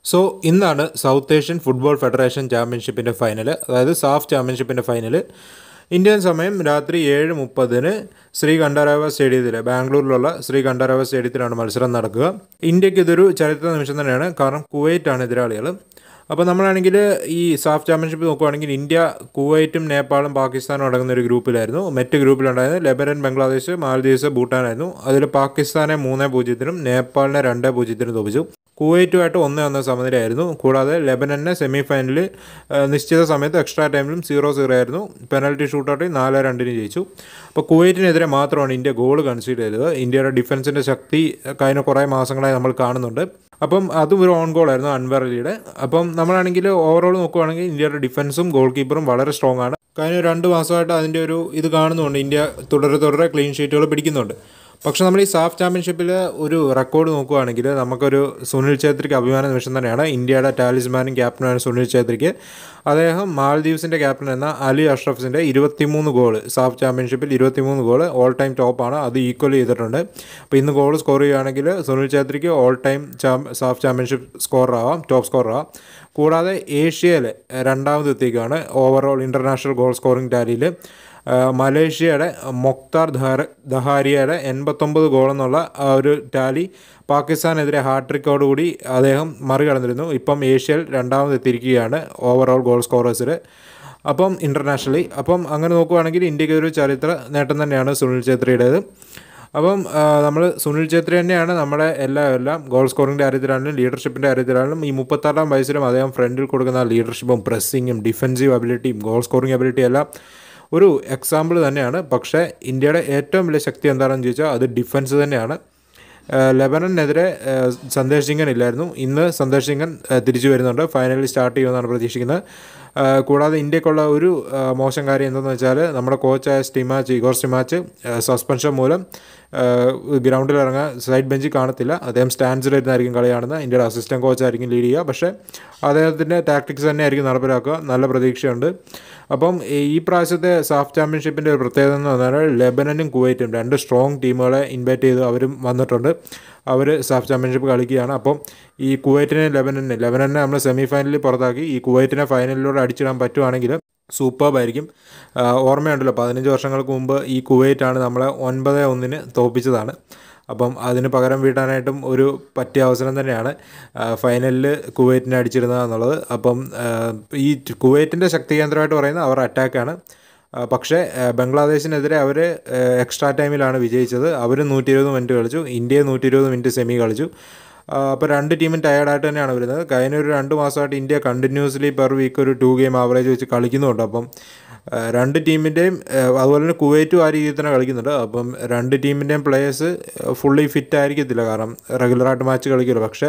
so ഇന്നാണ് South Asian football federation ചാമ്പ്യൻഷിപ്പിൻ്റെ final അതായത് സാഫ് ചാമ്പ്യൻഷിപ്പിൻ്റെ ഫൈനൽ ഇന്ത്യൻ സമയം രാത്രി ഏഴ് മുപ്പതിന് ശ്രീ കണ്ഠാരാവ സ്റ്റേഡിയത്തിൽ ബാംഗ്ലൂരിലുള്ള ശ്രീ കണ്ഠാരാവ സ്റ്റേഡിയത്തിലാണ് മത്സരം നടക്കുക ഇന്ത്യക്ക് ഇതൊരു ചരിത്ര നിമിഷം തന്നെയാണ് കാരണം കുവൈറ്റാണ് എതിരാളികൾ അപ്പോൾ നമ്മളാണെങ്കിൽ ഈ സാഫ് ചാമ്പ്യൻഷിപ്പ് നോക്കുവാണെങ്കിൽ ഇന്ത്യ കുവൈറ്റും നേപ്പാളും പാകിസ്ഥാനും അടങ്ങുന്ന ഒരു ഗ്രൂപ്പിലായിരുന്നു മറ്റ് ഗ്രൂപ്പിലുണ്ടായിരുന്നത് ലെബനൻ ബംഗ്ലാദേശ് മാലദ്വീപ്സ് ഭൂട്ടാനായിരുന്നു അതിൽ പാകിസ്ഥാനെ മൂന്ന് പൂജ്യത്തിനും നേപ്പാളിനെ രണ്ട് പൂജ്യത്തിനും തോപ്പിച്ചു കുവൈറ്റുമായിട്ട് ഒന്ന് ഒന്ന് സമനിലയായിരുന്നു കൂടാതെ ലെബനനെ സെമി ഫൈനലിൽ നിശ്ചിത സമയത്ത് എക്സ്ട്രാ ടൈമിലും സീറോ സീറോ ആയിരുന്നു പെനൽറ്റി ഷൂട്ടൗട്ടിൽ നാല് രണ്ടിന് ജയിച്ചു അപ്പോൾ കുവൈറ്റിനെതിരെ മാത്രമാണ് ഇന്ത്യ ഗോൾ കൺസീഡ് ചെയ്തത് ഇന്ത്യയുടെ ഡിഫൻസിൻ്റെ ശക്തി കഴിഞ്ഞ കുറേ മാസങ്ങളായി നമ്മൾ കാണുന്നുണ്ട് അപ്പം അതും ഒരു ഓൺ ഗോൾ ആയിരുന്നു അൻവർ അലിയുടെ അപ്പം നമ്മളാണെങ്കിൽ ഓവറോൾ നോക്കുവാണെങ്കിൽ ഇന്ത്യയുടെ ഡിഫൻസും ഗോൾ കീപ്പറും വളരെ സ്ട്രോങ് ആണ് കഴിഞ്ഞ രണ്ട് മാസമായിട്ട് അതിൻ്റെ ഒരു ഇത് കാണുന്നുണ്ട് ഇന്ത്യ തുടരെ തുടരെ ക്ലീൻ ഷീറ്റുകൾ പിടിക്കുന്നുണ്ട് പക്ഷേ നമ്മൾ ഈ സാഫ് ചാമ്പ്യൻഷിപ്പിൽ ഒരു റെക്കോർഡ് നോക്കുകയാണെങ്കിൽ നമുക്കൊരു സുനിൽ ഛേത്രിക്ക് അഭിമാന നിമിഷം തന്നെയാണ് ഇന്ത്യയുടെ ടാലിസ്മാനും ക്യാപ്റ്റനാണ് സുനിൽ ഛേത്രിക്ക് അദ്ദേഹം മാൽദീവ്സിൻ്റെ ക്യാപ്റ്റൻ എന്ന അലി അഷ്റഫിൻ്റെ ഇരുപത്തിമൂന്ന് ഗോൾ സാഫ് ചാമ്പ്യൻഷിപ്പിൽ ഇരുപത്തിമൂന്ന് ഗോൾ ഓൾ ടൈം ടോപ്പാണ് അത് ഈക്വൽ ചെയ്തിട്ടുണ്ട് അപ്പോൾ ഇന്ന് ഗോൾ സ്കോർ ചെയ്യുകയാണെങ്കിൽ സുനിൽ ഛേത്രിക്ക് ഓൾ ടൈം ചാം സാഫ് ചാമ്പ്യൻഷിപ്പ് സ്കോറാവാം ടോപ്പ് സ്കോറാവാം കൂടാതെ ഏഷ്യയിൽ രണ്ടാമത് എത്തിക്കുകയാണ് ഓവറോൾ ഇൻ്റർനാഷണൽ ഗോൾ സ്കോറിംഗ് ടാലിയിൽ മലേഷ്യയുടെ മൊക്താർ ധഹർ ദഹാരിയയുടെ എൺപത്തൊമ്പത് ഗോളെന്നുള്ള ആ ഒരു ടാലി പാകിസ്ഥാനെതിരെ ഹാട്രിക്കോടുകൂടി അദ്ദേഹം മറികടന്നിരുന്നു ഇപ്പം ഏഷ്യയിൽ രണ്ടാമത് എത്തിയിരിക്കുകയാണ് ഓവറോൾ ഗോൾ സ്കോറേഴ്സിൽ അപ്പം ഇൻ്റർനാഷണലി അപ്പം അങ്ങനെ നോക്കുവാണെങ്കിൽ ഇന്ത്യക്ക് ഒരു ചരിത്ര നേട്ടം തന്നെയാണ് സുനിൽ ഛേത്രിയുടേത് അപ്പം നമ്മൾ സുനിൽ ഛേത്രി തന്നെയാണ് നമ്മുടെ എല്ലാം എല്ലാം ഗോൾ സ്കോറിങ്ങിൻ്റെ കാര്യത്തിലാണെങ്കിലും ലീഡർഷിപ്പിൻ്റെ കാര്യത്തിലാണെങ്കിലും ഈ മുപ്പത്താറാം വയസ്സിലും അദ്ദേഹം ഫ്രണ്ടിൽ കൊടുക്കുന്ന ലീഡർഷിപ്പും പ്രസ്സിങ്ങും ഡിഫൻസീവ് അബിലിറ്റിയും ഗോൾ സ്കോറിംഗ് അബിലിറ്റിയും എല്ലാം ഒരു എക്സാമ്പിൾ തന്നെയാണ് പക്ഷേ ഇന്ത്യയുടെ ഏറ്റവും വലിയ ശക്തി എന്താണെന്ന് ചോദിച്ചാൽ അത് ഡിഫൻസ് തന്നെയാണ് ലെബനനെതിരെ സന്ദേശ് സിംഗൻ ഇല്ലായിരുന്നു ഇന്ന് സന്ദേശ് സിംഗൻ തിരിച്ചു വരുന്നുണ്ട് ഫൈനലിൽ സ്റ്റാർട്ട് ചെയ്യുമെന്നാണ് പ്രതീക്ഷിക്കുന്നത് കൂടാതെ ഇന്ത്യക്കുള്ള ഒരു മോശം കാര്യം എന്തെന്ന് വെച്ചാൽ നമ്മുടെ കോച്ചായ സ്റ്റിമാച്ച് ഇഗോർ സ്റ്റിമാച്ച് സസ്പെൻഷൻ മൂലം ഗ്രൗണ്ടിൽ ഇറങ്ങാൻ സൈഡ് ബെഞ്ചിൽ കാണത്തില്ല അദ്ദേഹം സ്റ്റാൻഡ്സിലിരുന്നായിരിക്കും കളി കാണുന്നത് ഇന്ത്യയുടെ അസിസ്റ്റൻറ്റ് കോച്ചായിരിക്കും ലീഡ് ചെയ്യുക പക്ഷേ അദ്ദേഹത്തിൻ്റെ ടാക്ടിക്സ് തന്നെ ആയിരിക്കും നടപ്പിലാക്കുക നല്ല പ്രതീക്ഷയുണ്ട് അപ്പം ഈ പ്രാവശ്യത്തെ സാഫ് ചാമ്പ്യൻഷിപ്പിൻ്റെ ഒരു പ്രത്യേകത എന്ന് പറഞ്ഞാൽ ലെബനനും കുവൈറ്റും രണ്ട് സ്ട്രോങ് ടീമുകളെ ഇൻവൈറ്റ് ചെയ്ത് അവരും വന്നിട്ടുണ്ട് അവർ സാഫ് ചാമ്പ്യൻഷിപ്പ് കളിക്കുകയാണ് അപ്പം ഈ കുവൈറ്റിനെ ലെബനനെ ലെബനനെ നമ്മൾ സെമി ഫൈനലിൽ പുറത്താക്കി ഈ കുവൈറ്റിനെ ഫൈനലിലൂടെ അടിച്ചിടാൻ പറ്റുവാണെങ്കിൽ സൂപ്പർബായിരിക്കും ഓർമ്മയുണ്ടല്ലോ പതിനഞ്ച് വർഷങ്ങൾക്ക് മുമ്പ് ഈ കുവൈറ്റാണ് നമ്മളെ ഒൻപത് ഒന്നിന് തോപ്പിച്ചതാണ് അപ്പം അതിന് പകരം വീട്ടാനായിട്ടും ഒരു പറ്റിയ അവസരം തന്നെയാണ് ഫൈനലിൽ കുവൈറ്റിനെ അടിച്ചിടുന്നത് എന്നുള്ളത് അപ്പം ഈ കുവൈറ്റിൻ്റെ ശക്തി കേന്ദ്രമായിട്ട് പറയുന്നത് അവർ അറ്റാക്കാണ് പക്ഷേ ബംഗ്ലാദേശിനെതിരെ അവർ എക്സ്ട്രാ ടൈമിലാണ് വിജയിച്ചത് അവർ നൂറ്റി ഇരുപത് മിനിറ്റ് കളിച്ചു ഇന്ത്യ നൂറ്റി ഇരുപത് മിനിറ്റ് സെമി കളിച്ചു അപ്പോൾ രണ്ട് ടീമും ടയർഡായിട്ട് തന്നെയാണ് വരുന്നത് കഴിഞ്ഞ ഒരു രണ്ട് മാസമായിട്ട് ഇന്ത്യ കണ്ടിന്യൂസ്ലി പെർ വീക്ക് ഒരു ടു ഗെയിം ആവറേജ് വെച്ച് കളിക്കുന്നുണ്ട് അപ്പം രണ്ട് ടീമിൻ്റെയും അതുപോലെ തന്നെ കുവൈറ്റും ആ രീതിയിൽ തന്നെ കളിക്കുന്നുണ്ട് അപ്പം രണ്ട് ടീമിൻ്റെയും പ്ലേയേഴ്സ് ഫുള്ളി ഫിറ്റ് ആയിരിക്കത്തില്ല കാരണം റെഗുലറായിട്ട് മാച്ച് കളിക്കുമല്ലോ പക്ഷേ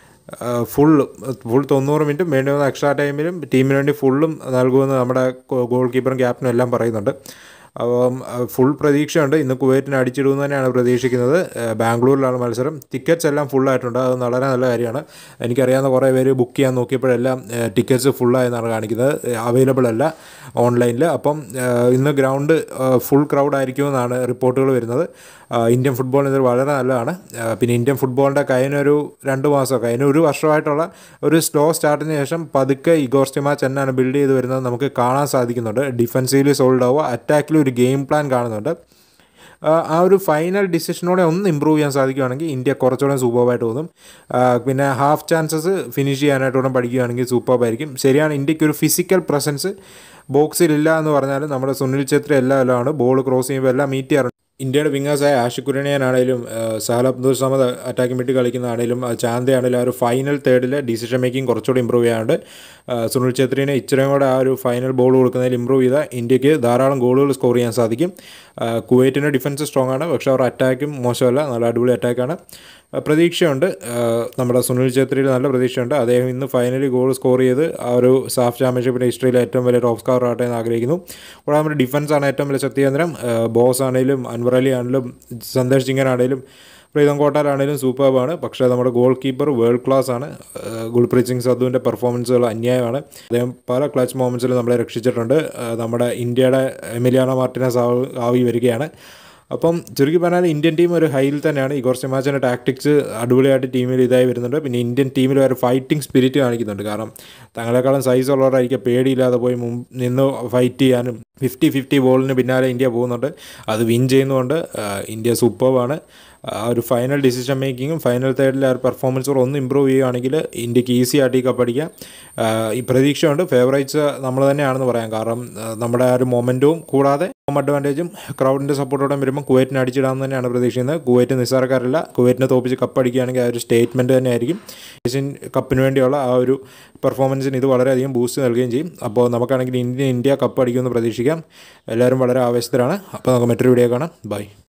ഫുൾ ഫുൾ തൊണ്ണൂറ് മിനിറ്റും വേണ്ടി വന്ന എക്സ്ട്രാ ടൈമിലും ടീമിന് വേണ്ടി ഫുള്ളും നൽകുമെന്ന് നമ്മുടെ ഗോൾ കീപ്പറും ക്യാപ്റ്റനും എല്ലാം പറയുന്നുണ്ട് അപ്പം ഫുൾ പ്രതീക്ഷയുണ്ട് ഇന്ന് കുവൈറ്റിനെ അടിച്ചിടുമെന്ന് തന്നെയാണ് പ്രതീക്ഷിക്കുന്നത് ബാംഗ്ലൂരിലാണ് മത്സരം ടിക്കറ്റ്സ് എല്ലാം ഫുള്ളായിട്ടുണ്ട് അത് വളരെ നല്ല കാര്യമാണ് എനിക്കറിയാവുന്ന കുറേ പേര് ബുക്ക് ചെയ്യാൻ നോക്കിയപ്പോഴെല്ലാം ടിക്കറ്റ്സ് ഫുള്ളായെന്നാണ് കാണിക്കുന്നത് അവൈലബിൾ അല്ല ഓൺലൈനിൽ അപ്പം ഇന്ന് ഗ്രൗണ്ട് ഫുൾ ക്രൗഡ് ആയിരിക്കുമെന്നാണ് റിപ്പോർട്ടുകൾ വരുന്നത് ഇന്ത്യൻ ഫുട്ബോളിന് ഇത് വളരെ നല്ലതാണ് പിന്നെ ഇന്ത്യൻ ഫുട്ബോളിൻ്റെ കഴിഞ്ഞ ഒരു രണ്ട് മാസം കഴിഞ്ഞ ഒരു വർഷമായിട്ടുള്ള ഒരു സ്ലോ സ്റ്റാർട്ടിന് ശേഷം പതുക്കെ ഇഗോർ മാച്ച് എന്നാണ് ബിൽഡ് ചെയ്ത് വരുന്നത് നമുക്ക് കാണാൻ സാധിക്കുന്നുണ്ട് ഡിഫൻസീവ്ലി സോൾഡ് ആവുക അറ്റാക്കിൽ ഒരു ഗെയിം പ്ലാൻ കാണുന്നുണ്ട് ആ ഒരു ഫൈനൽ ഡിസിഷനോടെ ഒന്ന് ഇമ്പ്രൂവ് ചെയ്യാൻ സാധിക്കുകയാണെങ്കിൽ ഇന്ത്യ കുറച്ചുകൂടെ സൂപ്പർബായിട്ട് തോന്നും പിന്നെ ഹാഫ് ചാൻസസ് ഫിനിഷ് ചെയ്യാനായിട്ടൂടെ പഠിക്കുകയാണെങ്കിൽ സൂപ്പർബായിരിക്കും ശരിയാണ് ഇന്ത്യക്ക് ഒരു ഫിസിക്കൽ പ്രസൻസ് ബോക്സിലില്ല എന്ന് പറഞ്ഞാൽ നമ്മുടെ സുനിൽ ഛേത്രി എല്ലാം എല്ലാമാണ് ബോൾ ക്രോസ് ചെയ്യുമ്പോൾ എല്ലാം മീറ്റ് ചെയ്യാറുണ്ട് ഇന്ത്യയുടെ വിങ്ങേഴ്സായ ആഷിഖുരണിയനാണേലും സാൽ അബ്ദുൾ സമദ് അറ്റാക്കിംഗ് വേണ്ടി കളിക്കുന്നതാണേലും ചാന്തയാണേലും ആ ഒരു ഫൈനൽ തേർഡിൽ ഡിസിഷൻ മേക്കിംഗ് കുറച്ചുകൂടി ഇമ്പ്രൂവ് ചെയ്യാണ്ട് സുനിൽ ഛേത്രിനെ ഇച്ചിരിയും കൂടെ ആ ഒരു ഫൈനൽ ബോൾ കൊടുക്കുന്നതിൽ ഇമ്പ്രൂവ് ചെയ്താൽ ഇന്ത്യക്ക് ധാരാളം ഗോളുകൾ സ്കോർ ചെയ്യാൻ സാധിക്കും കുവൈറ്റിൻ്റെ ഡിഫൻസ് സ്ട്രോങ് ആണ് പക്ഷേ അവർ അറ്റാക്കും മോശമല്ല നല്ല അടിപൊളി അറ്റാക്കാണ് പ്രതീക്ഷയുണ്ട് നമ്മുടെ സുനിൽ ഛേത്രിയിൽ നല്ല പ്രതീക്ഷയുണ്ട് അദ്ദേഹം ഇന്ന് ഫൈനലിൽ ഗോൾ സ്കോർ ചെയ്ത് ആ ഒരു സാഫ് ചാമ്പ്യൻഷിപ്പിൻ്റെ ഹിസ്റ്ററിയിലെ ഏറ്റവും വലിയ ടോപ്പ് സ്കോർ ആട്ടെ എന്ന് ആഗ്രഹിക്കുന്നു കൂടാതെ നമ്മുടെ ഡിഫൻസാണ് ഏറ്റവും വലിയ ശക്തി കേന്ദ്രം ബോസ് ആണെങ്കിലും അൻവർ അലി ആണെങ്കിലും സന്ദേശ് സിംഗനാണെങ്കിലും പ്രീതം കോട്ടാലാണെങ്കിലും സൂപ്പർബാണ് പക്ഷേ നമ്മുടെ ഗോൾ കീപ്പർ വേൾഡ് ക്ലാസ് ആണ് ഗുൽപ്രീത് സിംഗ് സദ്ധുവിൻ്റെ പെർഫോമൻസുകൾ അന്യായമാണ് അദ്ദേഹം പല ക്ലച്ച് മൊമെൻറ്റ്സിലും നമ്മളെ രക്ഷിച്ചിട്ടുണ്ട് നമ്മുടെ ഇന്ത്യയുടെ എമിലിയാനോ മാർട്ടിനസ് ആവി വരികയാണ് അപ്പം ചുരുക്കി പറഞ്ഞാൽ ഇന്ത്യൻ ടീം ഒരു ഹൈയിൽ തന്നെയാണ് ഇഗോർ സിമാച്ചിൻ്റെ ടാക്ടിക്സ് അടിപൊളിയായിട്ട് ടീമിൽ ഇതായി വരുന്നുണ്ട് പിന്നെ ഇന്ത്യൻ ടീമിൽ ഒരു ഫൈറ്റിംഗ് സ്പിരിറ്റ് കാണിക്കുന്നുണ്ട് കാരണം തങ്ങളെക്കാളും സൈസ് ഉള്ളവരായിരിക്കും പേടിയില്ലാതെ പോയി മുമ്പ് നിന്ന് ഫൈറ്റ് ചെയ്യാനും ഫിഫ്റ്റി ഫിഫ്റ്റി ബോളിന് പിന്നാലെ ഇന്ത്യ പോകുന്നുണ്ട് അത് വിൻ ചെയ്യുന്നതുകൊണ്ട് ആ, ഇന്ത്യ സൂപ്പർവാണ് ആ ഒരു ഫൈനൽ ഡിസിഷൻ മേക്കിങ്ങും ഫൈനൽ തേർഡിലെ ആ ഒരു പെർഫോമൻസും ഒന്ന് ഇമ്പ്രൂവ് ചെയ്യുകയാണെങ്കിൽ ഇന്ത്യക്ക് ഈസി ആയിട്ട് ഈ കപ്പടിക്കാം ആ, ഈ പ്രതീക്ഷയുണ്ട് ഫേവറേറ്റ്സ് നമ്മൾ തന്നെയാണെന്ന് പറയാം കാരണം ആ, നമ്മുടെ ആ ഒരു മൊമെൻറ്റവും കൂടാതെ ഹോം അഡ്വാൻറ്റേജും ക്രൗഡിൻ്റെ സപ്പോർട്ടോടെ വരുമ്പോൾ കുവൈറ്റിന് അടിച്ചിടാമെന്ന് തന്നെയാണ് പ്രതീക്ഷിക്കുന്നത് കുവൈറ്റ് നിസ്സാരക്കാരല്ല കുവൈറ്റിനെ തോപ്പിച്ച് കപ്പടിക്കുകയാണെങ്കിൽ ആ ഒരു സ്റ്റേറ്റ്മെൻറ്റ് തന്നെയായിരിക്കും ഏഷ്യൻ കപ്പിന് വേണ്ടിയുള്ള ആ ഒരു പെർഫോമൻസിന് ഇത് വളരെയധികം ബൂസ്റ്റ് നൽകുകയും ചെയ്യും അപ്പോൾ നമുക്കാണെങ്കിൽ ഇന്ത്യ ഇന്ത്യ കപ്പ് അടിക്കുമെന്ന് പ്രതീക്ഷിക്കാം എല്ലാവരും വളരെ ആവേശത്തിലാണ് അപ്പോൾ നമുക്ക് മറ്റൊരു വീഡിയോ കാണാം ബൈ